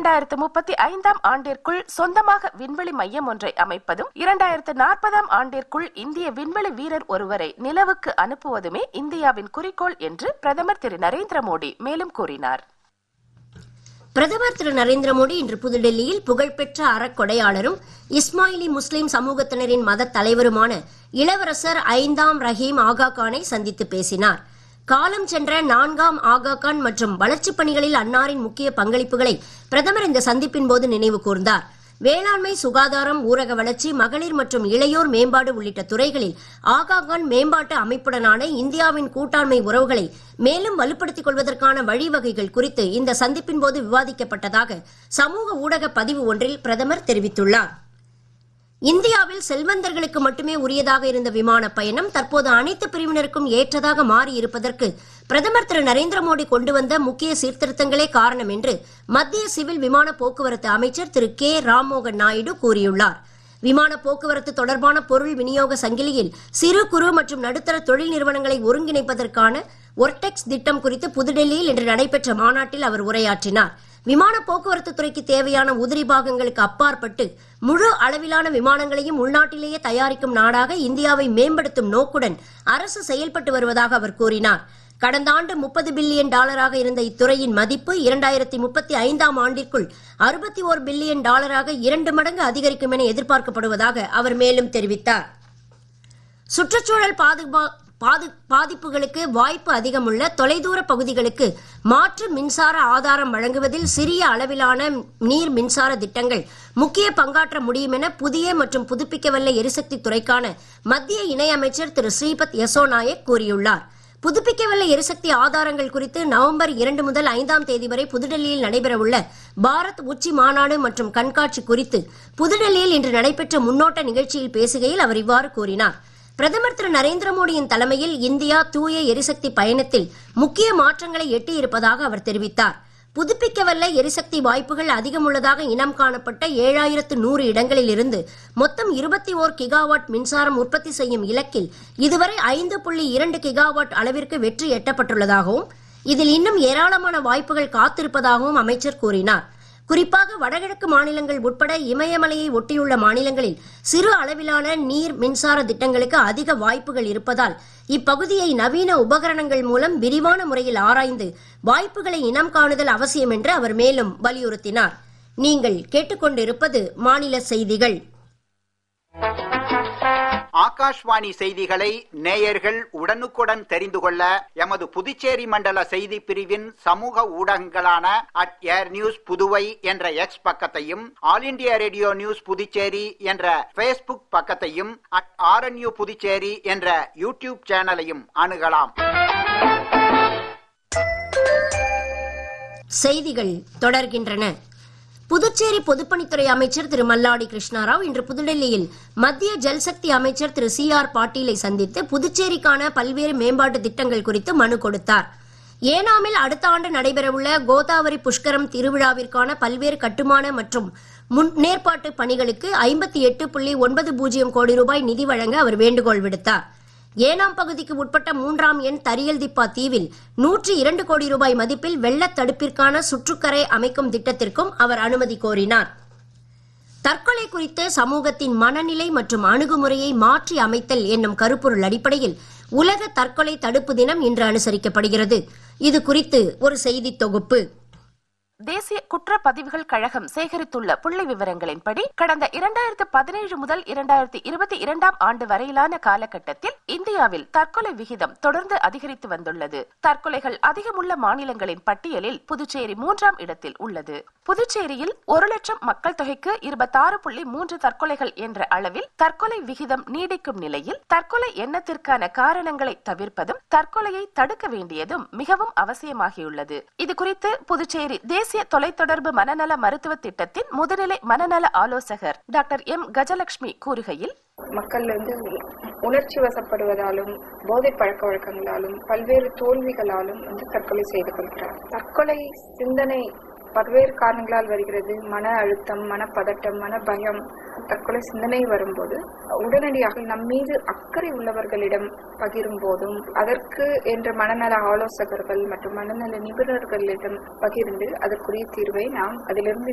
இரண்டாயிரத்து முப்பத்தி ஐந்தாம் ஆண்டிற்குள் சொந்தமாக விண்வெளி மையம் ஒன்றை அமைப்பதும் இரண்டாயிரத்து நாற்பதாம் ஆண்டிற்குள் இந்திய விண்வெளி வீரர் ஒருவரை நிலவுக்கு அனுப்புவதுமே இந்தியாவின் குறிக்கோள் என்று பிரதமர் திரு நரேந்திர மோடி மேலும் கூறினார் பிரதமர் திரு நரேந்திர மோடி இன்று புதுடெல்லியில் புகழ்பெற்ற அறக்கொடையாளரும் இஸ்மாயிலி முஸ்லிம் சமூகத்தினரின் மத தலைவருமான இளவரசர் ஐந்தாம் ரஹீம் ஆகா கானை சந்தித்து பேசினார் காலம் சென்ற நான்காம் ஆகா கான் மற்றும் வளர்ச்சிப் பணிகளில் அன்னாரின் முக்கிய பங்களிப்புகளை பிரதமர் இந்த சந்திப்பின் போது நினைவு கூர்ந்தார் வேளாண்மை சுகாதாரம் ஊரக வளர்ச்சி மகளிர் மற்றும் இளையோர் மேம்பாடு உள்ளிட்ட துறைகளில் ஆகாகான் மேம்பாட்டு அமைப்புடனான இந்தியாவின் கூட்டாண்மை உறவுகளை மேலும் வலுப்படுத்திக் கொள்வதற்கான வழிவகைகள் குறித்து இந்த சந்திப்பின் போது விவாதிக்கப்பட்டதாக சமூக ஊடக பதிவு ஒன்றில் பிரதமர் தெரிவித்துள்ளார் இந்தியாவில் செல்வந்தர்களுக்கு மட்டுமே உரியதாக இருந்த விமான பயணம் தற்போது அனைத்து பிரிவினருக்கும் ஏற்றதாக மாறி இருப்பதற்கு பிரதமர் திரு நரேந்திர மோடி கொண்டு வந்த முக்கிய சீர்திருத்தங்களே காரணம் என்று மத்திய சிவில் விமான போக்குவரத்து அமைச்சர் திரு கே ராம்மோகன் நாயுடு கூறியுள்ளார் விமான போக்குவரத்து தொடர்பான பொருள் விநியோக சங்கிலியில் சிறு குறு மற்றும் நடுத்தர தொழில் நிறுவனங்களை ஒருங்கிணைப்பதற்கான ஒர்டெக்ஸ் திட்டம் குறித்து புதுடெல்லியில் இன்று நடைபெற்ற மாநாட்டில் அவர் உரையாற்றினார் விமான போக்குவரத்து துறைக்கு தேவையான உதிரி பாகங்களுக்கு அப்பாற்பட்டு முழு அளவிலான விமானங்களையும் உள்நாட்டிலேயே தயாரிக்கும் நாடாக இந்தியாவை மேம்படுத்தும் நோக்குடன் அரசு செயல்பட்டு வருவதாக அவர் கூறினார் கடந்த ஆண்டு முப்பது பில்லியன் டாலராக இருந்த இத்துறையின் மதிப்பு இரண்டாயிரத்தி முப்பத்தி ஐந்தாம் ஆண்டிற்குள் அறுபத்தி ஓர் பில்லியன் டாலராக இரண்டு மடங்கு அதிகரிக்கும் என எதிர்பார்க்கப்படுவதாக அவர் மேலும் தெரிவித்தார் சுற்றுச்சூழல் பாதுகா பாது பாதிப்புகளுக்கு வாய்ப்பு அதிகமுள்ள தொலைதூர பகுதிகளுக்கு மாற்று மின்சார ஆதாரம் வழங்குவதில் சிறிய அளவிலான நீர் மின்சார திட்டங்கள் முக்கிய பங்காற்ற முடியும் என புதிய மற்றும் புதுப்பிக்கவல்ல எரிசக்தி துறைக்கான மத்திய இணையமைச்சர் திரு ஸ்ரீபத் யசோ நாயக் கூறியுள்ளார் புதுப்பிக்கவல்ல எரிசக்தி ஆதாரங்கள் குறித்து நவம்பர் இரண்டு முதல் ஐந்தாம் தேதி வரை புதுடெல்லியில் நடைபெறவுள்ள பாரத் உச்சி மாநாடு மற்றும் கண்காட்சி குறித்து புதுடெல்லியில் இன்று நடைபெற்ற முன்னோட்ட நிகழ்ச்சியில் பேசுகையில் அவர் இவ்வாறு கூறினார் பிரதமர் திரு நரேந்திர மோடியின் தலைமையில் இந்தியா தூய எரிசக்தி பயணத்தில் முக்கிய மாற்றங்களை எட்டியிருப்பதாக அவர் தெரிவித்தார் புதுப்பிக்கவல்ல எரிசக்தி வாய்ப்புகள் அதிகம் உள்ளதாக இனம் காணப்பட்ட ஏழாயிரத்து நூறு இடங்களில் இருந்து மொத்தம் இருபத்தி ஓர் கிகாவாட் மின்சாரம் உற்பத்தி செய்யும் இலக்கில் இதுவரை ஐந்து புள்ளி இரண்டு கிகாவாட் அளவிற்கு வெற்றி எட்டப்பட்டுள்ளதாகவும் இதில் இன்னும் ஏராளமான வாய்ப்புகள் காத்திருப்பதாகவும் அமைச்சர் கூறினார் குறிப்பாக வடகிழக்கு மாநிலங்கள் உட்பட இமயமலையை ஒட்டியுள்ள மாநிலங்களில் சிறு அளவிலான நீர் மின்சார திட்டங்களுக்கு அதிக வாய்ப்புகள் இருப்பதால் இப்பகுதியை நவீன உபகரணங்கள் மூலம் விரிவான முறையில் ஆராய்ந்து வாய்ப்புகளை இனம் காணுதல் அவசியம் என்று அவர் மேலும் வலியுறுத்தினார் நீங்கள் கேட்டுக்கொண்டிருப்பது மாநில செய்திகள் ஆகாஷ்வாணி செய்திகளை நேயர்கள் உடனுக்குடன் தெரிந்து கொள்ள எமது புதுச்சேரி மண்டல செய்தி பிரிவின் சமூக ஊடகங்களான அட் ஏர் நியூஸ் புதுவை என்ற எக்ஸ் பக்கத்தையும் all India radio news Puducherry என்ற பேஸ்புக் பக்கத்தையும் அட் ஆர்என்யூ புதுச்சேரி என்ற யூடியூப் சேனலையும் அணுகலாம் செய்திகள் தொடர்கின்றன புதுச்சேரி பொதுப்பணித்துறை அமைச்சர் திரு மல்லாடி கிருஷ்ணாராவ் இன்று புதுடெல்லியில் மத்திய ஜல்சக்தி அமைச்சர் திரு சி ஆர் பாட்டீலை சந்தித்து புதுச்சேரிக்கான பல்வேறு மேம்பாட்டு திட்டங்கள் குறித்து மனு கொடுத்தார் ஏனாமில் அடுத்த ஆண்டு நடைபெறவுள்ள கோதாவரி புஷ்கரம் திருவிழாவிற்கான பல்வேறு கட்டுமான மற்றும் முன்னேற்பாட்டு பணிகளுக்கு ஐம்பத்தி எட்டு புள்ளி ஒன்பது பூஜ்ஜியம் கோடி ரூபாய் நிதி வழங்க அவர் வேண்டுகோள் விடுத்தார் ஏனாம் பகுதிக்கு உட்பட்ட மூன்றாம் எண் தரியல் திப்பா தீவில் நூற்றி இரண்டு கோடி ரூபாய் மதிப்பில் வெள்ளத் தடுப்பிற்கான சுற்றுக்கரை அமைக்கும் திட்டத்திற்கும் அவர் அனுமதி கோரினார் தற்கொலை குறித்த சமூகத்தின் மனநிலை மற்றும் அணுகுமுறையை மாற்றி அமைத்தல் என்னும் கருப்பொருள் அடிப்படையில் உலக தற்கொலை தடுப்பு தினம் இன்று அனுசரிக்கப்படுகிறது இது குறித்து ஒரு செய்தி தொகுப்பு தேசிய குற்றப்பதிவுகள் கழகம் சேகரித்துள்ள புள்ளி விவரங்களின்படி கடந்த இரண்டாயிரத்து பதினேழு முதல் இரண்டாயிரத்தி இருபத்தி இரண்டாம் ஆண்டு வரையிலான காலகட்டத்தில் இந்தியாவில் தற்கொலை விகிதம் தொடர்ந்து அதிகரித்து வந்துள்ளது தற்கொலைகள் அதிகமுள்ள மாநிலங்களின் பட்டியலில் புதுச்சேரி மூன்றாம் இடத்தில் உள்ளது புதுச்சேரியில் ஒரு லட்சம் மக்கள் தொகைக்கு இருபத்தாறு புள்ளி மூன்று தற்கொலைகள் என்ற அளவில் தற்கொலை விகிதம் நீடிக்கும் நிலையில் தற்கொலை எண்ணத்திற்கான காரணங்களை தவிர்ப்பதும் தற்கொலையை தடுக்க வேண்டியதும் மிகவும் அவசியமாகியுள்ளது இது குறித்து புதுச்சேரி தேசிய தொலைத்தொடர்பு மனநல மருத்துவ திட்டத்தின் முதுநிலை மனநல ஆலோசகர் டாக்டர் எம் கஜலட்சுமி கூறுகையில் மக்கள் வந்து உணர்ச்சி வசப்படுவதாலும் போதை பழக்க வழக்கங்களாலும் பல்வேறு தோல்விகளாலும் வந்து தற்கொலை செய்து கொள்கிறார் தற்கொலை சிந்தனை பல்வேறு காரணங்களால் வருகிறது மன அழுத்தம் மனப்பதட்டம் மன பயம் தற்கொலை சிந்தனை வரும்போது உடனடியாக நம் மீது அக்கறை உள்ளவர்களிடம் பகிரும் போதும் அதற்கு என்ற மனநல ஆலோசகர்கள் மற்றும் மனநல நிபுணர்களிடம் பகிர்ந்து அதற்குரிய தீர்வை நாம் அதிலிருந்து